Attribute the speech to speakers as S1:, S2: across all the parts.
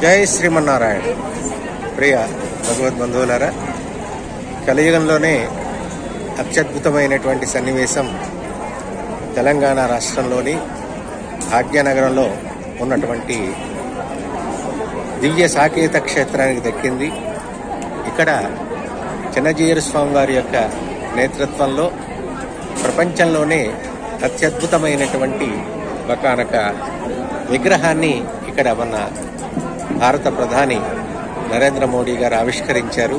S1: జై శ్రీమన్నారాయణ ప్రియ భగవద్ బంధువులారా కలియుగంలోనే అత్యద్భుతమైనటువంటి సన్నివేశం తెలంగాణ రాష్ట్రంలోని భాగ్యనగరంలో ఉన్నటువంటి దివ్య సాకేత క్షేత్రానికి దక్కింది ఇక్కడ చిన్నజీయరు స్వామి వారి యొక్క నేతృత్వంలో ప్రపంచంలోనే అత్యద్భుతమైనటువంటి ఒకనొక విగ్రహాన్ని ఇక్కడ మన భారత ప్రధాని నరేంద్ర మోడీ గారు ఆవిష్కరించారు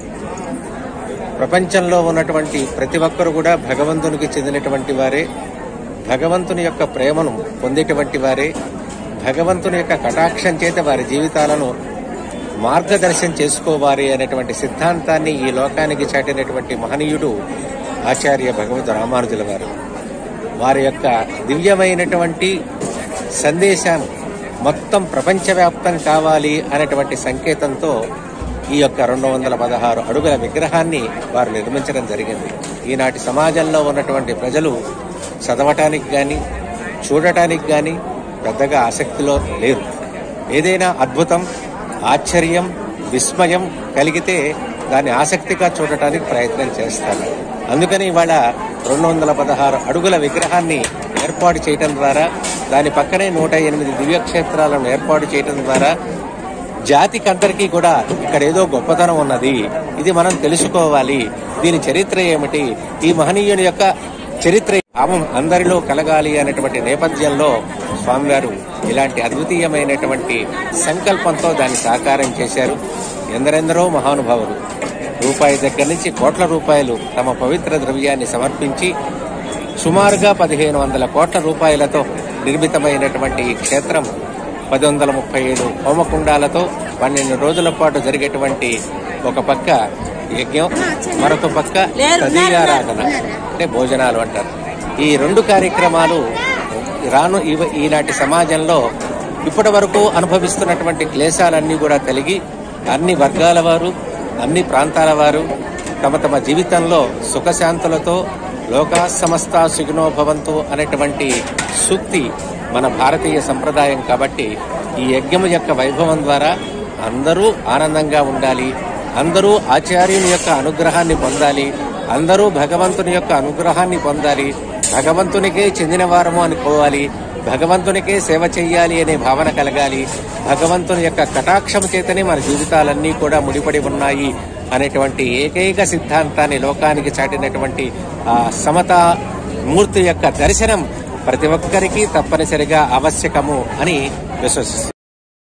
S1: ప్రపంచంలో ఉన్నటువంటి ప్రతి ఒక్కరు కూడా భగవంతునికి చెందినటువంటి వారే భగవంతుని యొక్క ప్రేమను పొందేటువంటి వారే భగవంతుని యొక్క కటాక్షం చేత వారి జీవితాలను మార్గదర్శనం చేసుకోవాలి అనేటువంటి సిద్ధాంతాన్ని ఈ లోకానికి చాటినటువంటి మహనీయుడు ఆచార్య భగవద్ రామానుజుల వారు వారి యొక్క దివ్యమైనటువంటి సందేశం మొత్తం ప్రపంచవ్యాప్తం కావాలి అనేటువంటి సంకేతంతో ఈ యొక్క రెండు వందల పదహారు అడుగుల విగ్రహాన్ని వారు నిర్మించడం జరిగింది ఈనాటి సమాజంలో ఉన్నటువంటి ప్రజలు చదవటానికి కానీ చూడటానికి కానీ పెద్దగా ఆసక్తిలో లేరు ఏదైనా అద్భుతం ఆశ్చర్యం విస్మయం కలిగితే దాన్ని ఆసక్తిగా చూడటానికి ప్రయత్నం చేస్తారు అందుకని ఇవాళ రెండు వందల పదహారు అడుగుల విగ్రహాన్ని ఏర్పాటు చేయటం ద్వారా దాని పక్కనే నూట ఎనిమిది దివ్యక్షేత్రాలను ఏర్పాటు చేయటం ద్వారా జాతికి అందరికీ కూడా ఇక్కడ ఏదో గొప్పతనం ఉన్నది ఇది మనం తెలుసుకోవాలి దీని చరిత్ర ఏమిటి ఈ మహనీయుని యొక్క చరిత్ర భావం అందరిలో కలగాలి అనేటువంటి నేపథ్యంలో స్వామివారు ఇలాంటి అద్వితీయమైనటువంటి సంకల్పంతో దాన్ని సాకారం చేశారు ఎందరెందరో మహానుభావులు రూపాయి దగ్గర నుంచి కోట్ల రూపాయలు తమ పవిత్ర ద్రవ్యాన్ని సమర్పించి సుమారుగా పదిహేను వందల కోట్ల రూపాయలతో నిర్మితమైనటువంటి ఈ క్షేత్రం పది వందల ముప్పై ఏడు హోమకుండాలతో పన్నెండు రోజుల పాటు జరిగేటువంటి ఒక పక్క యజ్ఞం మరొక పక్క తదీయారాధన అంటే భోజనాలు అంటారు ఈ రెండు కార్యక్రమాలు రాను ఇవ- ఈనాటి సమాజంలో ఇప్పటి వరకు అనుభవిస్తున్నటువంటి క్లేశాలన్నీ కూడా కలిగి అన్ని వర్గాల వారు అన్ని ప్రాంతాల వారు తమ తమ జీవితంలో సుఖశాంతులతో లోకా సమస్త సుఖినో భవంతు అనేటువంటి సూక్తి మన భారతీయ సంప్రదాయం కాబట్టి ఈ యజ్ఞం యొక్క వైభవం ద్వారా అందరూ ఆనందంగా ఉండాలి అందరూ ఆచార్యుని యొక్క అనుగ్రహాన్ని పొందాలి అందరూ భగవంతుని యొక్క అనుగ్రహాన్ని పొందాలి భగవంతునికే చెందినవారము అనుకోవాలి భగవంతునికే సేవ చెయ్యాలి అనే భావన కలగాలి భగవంతుని యొక్క కటాక్షం చేతనే మన జీవితాలన్నీ కూడా ముడిపడి ఉన్నాయి అనేటువంటి ఏకైక సిద్ధాంతాన్ని లోకానికి చాటినటువంటి ఆ సమతా మూర్తి యొక్క దర్శనం ప్రతి ఒక్కరికి తప్పనిసరిగా ఆవశ్యకము అని విశ్వసిస్తున్నాను